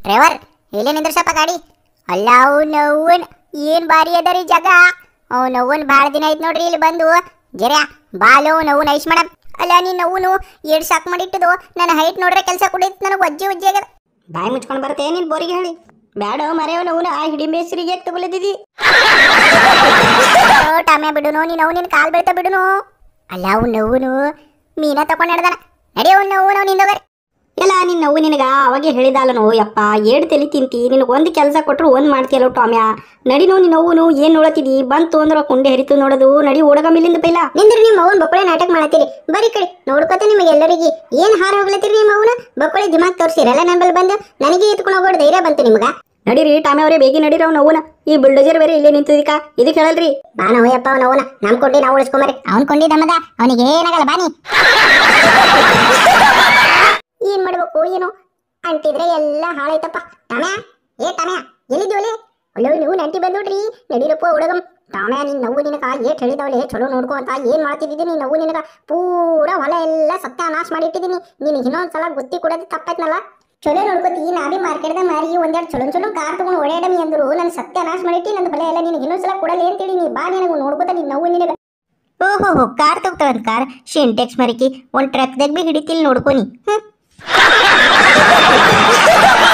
driver ಇಲ್ಲೇ ನಿಂದ್ರಸಪ್ಪ ಗಾಡಿ ಅಲ್ಲ ಅವ್ನವ್ವನ್ ಏನ್ ಬಾರಿ ಅದ ರೀ ಜಾಗ ಅವ್ನವ್ವನ್ ಭಾಳ ದಿನ ಆಯ್ತು ನೋಡ್ರಿ ಇಲ್ಲಿ ಬಂದು ಜರ್ಯಾ ಬಾಲು ನೋವು ನೈಸ್ ಮೇಡಮ್ ಅಲ್ಲ ನೀನ್ ನೋವುನು ಏಡ್ ಸಾಕ್ ಮಾಡಿಟ್ಟದು ನನ್ನ ಹೈಟ್ ನೋಡ್ರೆ ಕೆಲಸ ಕುಡಿತ್ ನನಗೆ ಒಜ್ಜಿ ಒಜ್ಜಿ ಆಗ್ಯದ ಬಾಯಿ ಮುಚ್ಕೊಂಡು ಬರುತ್ತೆ ನಿನ್ ಬೋರಿಗೆ ಹೇಳಿ ಬ್ಯಾಡ ಮರೆಯವ ನಾವು ಆ ಹಿಡಿಂಬೆ ಹೆಸರಿಗೆ ತಗೊಳಿದ್ದೀವಿ ಓ ಟಾಮ್ಯ ಬಿಡುನು ನೀನು ಅವು ನಿನ್ನ ಕಾಲ್ ಬೀಳ್ತಾ ಬಿಡುನು ಅಲ್ಲ ಅವ್ ನೋವುನು ಮೀನ ತಕೊಂಡ್ ಹಿಡ್ದಾನ ನಡಿ ಅವ್ನ ನೋವು ನಾವು ನಿಂದೋಗರಿ ಎಲ್ಲ ನಿನ್ನ ನೋವು ನಿನಗ ಅವಾಗೆ ಹೇಳಿದಲ್ಲನೋ ಯಪ್ಪ ಏಡ್ ತಲಿ ತಿಂತಿ ನಿನಗೆ ಒಂದು ಕೆಲಸ ಕೊಟ್ಟರು ಒಂದು ಮಾಡ್ತೀಯಲ್ಲ ಟಾಮ್ಯ ನಡಿ ನೋವು ನಿನ್ನ ನೋವು ಏನ್ ನೋಡತಿದಿ ಬಂತು ಅಂದ್ರೆ ಕುಂಡೆ ಹರಿತು ನೋಡೋದು ನಡಿ ಓಡಗ ಮೇಲಿಂದ ಪೈಲ ನಿಂದ್ರಿ ನಿಮ್ಮ ಅವ್ವನ್ ಬಕ್ಕಳೆ ನಾಟಕ ಮಾಡತ್ತೀರಿ ಬರೀ ಕಡೆ ನೋಡ್ಕೊತ ನಿಮಗೆ ಎಲ್ಲರಿಗೆ ಏನ್ ಹಾರ ಹೋಗ್ಲತ್ತೀರಿ ನಿಮ್ಮ ಅವ್ವನ ಬಕ್ಕಳೆ ದಿಮಾಗ್ ತೋರಿಸಿರಲ್ಲ ನಂಬಲ್ ಬಂದು ನನಗೆ ಎತ್ಕೊಂಡು ಹೋಗೋದು ಧೈರ್ಯ ಬಂತು ನಿಮ್ಗ ನಡೀರಿ ಟಾಮ್ಯ ಅವರೇ ಬೇಗ ನಡೀರಿ ಅವ್ನ ನೋವುನ ಈ ಬುಲ್ಡೋಜರ್ ಬೇರೆ ಇಲ್ಲೇ ನಿಂತಿದಿಕ ಇದಕ್ಕೆ ಹೇಳಲ್ರಿ ಬಾ ನೋಯಪ್ಪ ಅವ್ನ ಅವನ ನಮ್ ಕೊಂಡಿ ನಾವು ಉಳಿಸ್ಕೊಂಬರಿ ಅವ್ನ್ ಕೊಂಡಿ ನಮ್ಮದ ಅವನಿಗೆ ಏನಾಗಲ್ಲ ಬಾನಿ ಏನ್ ಮಾಡ್ಬೇಕು ಏನು ಅಂಟಿದ್ರೆ ಎಲ್ಲ ಹಾಳಾಯ್ತಪ್ಪ ಟಮ್ಯಾ ಏ ಟಮ್ಯಾ ಎಲ್ಲಿದ್ದೀವಲೆ ಅಲ್ಲೋ ನೀವು ನಂಟಿ ಬಂದ್ಬಿಡ್ರಿ ನಡೀರಪ್ಪ ಹುಡುಗಂ ಟಮ್ಯಾ ನಿನ್ ನೋವು ನಿನಗ ಏಟ್ ಹೇಳಿದವಳೆ ಚಲೋ ನೋಡ್ಕೊ ಅಂತ ಏನ್ ಮಾಡ್ತಿದ್ದೀನಿ ನೀನ್ ನೋವು ನಿನಗ ಪೂರ ಹೊಲ ಎಲ್ಲ ಸತ್ಯಾನಾಶ ಮಾಡಿಟ್ಟಿದ್ದೀನಿ ನೀನು ಇನ್ನೊಂದ್ಸಲ ಗುತ್ತಿ ಕೊಡೋದು ತಪ್ಪಾಯ್ತನಲ್ಲ ಚಲೋ ನೋಡ್ಕೊತಿ ನಾವೇ ಮಾರ್ಕೆಟ್ದಾಗ ಮಾರಿ ಒಂದೆರಡು ಚಲೋ ಚಲೋ ಕಾರ್ ತಗೊಂಡು ಓಡಾಡಮಿ ಅಂದ್ರು ನನ್ನ ಸತ್ಯಾನಾಶ ಮಾಡಿಟ್ಟಿ ನಂದು ಬಲೆ ಎಲ್ಲ ನಿನಗೆ ಇನ್ನೊಂದ್ಸಲ ಕೊಡಲ್ಲ ಅಂತೇಳಿ ನೀ ಬಾ ನಿನಗೆ ನೋಡ್ಕೊತ ನಿನ್ ನೋವು ನಿನಗ ಓಹೋ ಹೋ ಕಾರ್ ತಗೋತಾವಂತ ಕಾರ್ ಸಿಂಟೆಕ್ಸ್ ಮರಿಕಿ ಒಂದ್ ಟ್ರಕ್ದಾಗ ಬಿ ಹಿಡಿತಿಲ್ ನೋಡ್ಕೊನಿ ಹ್ಮ್